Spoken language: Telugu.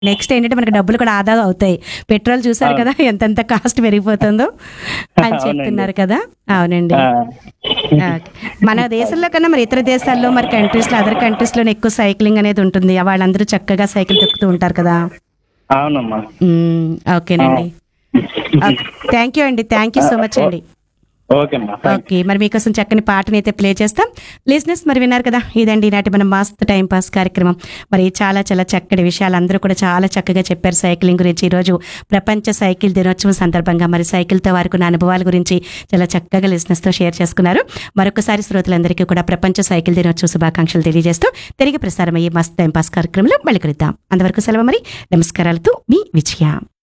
నెక్స్ట్ ఏంటంటే మనకి డబ్బులు కూడా ఆదా అవుతాయి పెట్రోల్ చూసారు కదా ఎంతెంత కాస్ట్ పెరిగిపోతుందో అని చెప్తున్నారు కదా అవునండి ఆ, ఓకే. మన దేశంలో కన్నా మరి ఇతర దేశాల్లో మరి కంట్రీస్లో అదర్ కంట్రీస్లో ఎక్కువ సైక్లింగ్ అనేది ఉంటుంది వాళ్ళందరూ చక్కగా సైకిల్ తొక్కుతూ ఉంటారు కదా అవునమ్మా మ్మ్, ఓకేనండి థ్యాంక్ యూ అండి థ్యాంక్ యూ సో మచ్ అండి ఓకేమ్మా థాంక్స్. ఓకే మరి మీకోసం చక్కని పాటని అయితే ప్లే చేస్తాం లిజినెస్ మరి విన్నారు కదా ఇదండి ఈనాటి మన మస్త్ టైం పాస్ కార్యక్రమం మరి చాలా చాలా చక్కటి విషయాలు అందరూ కూడా చాలా చక్కగా చెప్పారు సైక్లింగ్ గురించి ఈరోజు ప్రపంచ సైకిల్ దినోత్సవం సందర్భంగా మరి సైకిల్తో వారికి ఉన్న అనుభవాల గురించి చాలా చక్కగా లిజినెస్తో షేర్ చేసుకున్నారు మరొకసారి శ్రోతలందరికీ కూడా ప్రపంచ సైకిల్ దినోత్సవ శుభాకాంక్షలు తెలియజేస్తూ తిరిగి ప్రసారమయ్యే మస్త్ టైం పాస్ కార్యక్రమంలో మళ్ళీ కలుద్దాం అంతవరకు సెలవు మరి నమస్కారాలతో మీ విజయ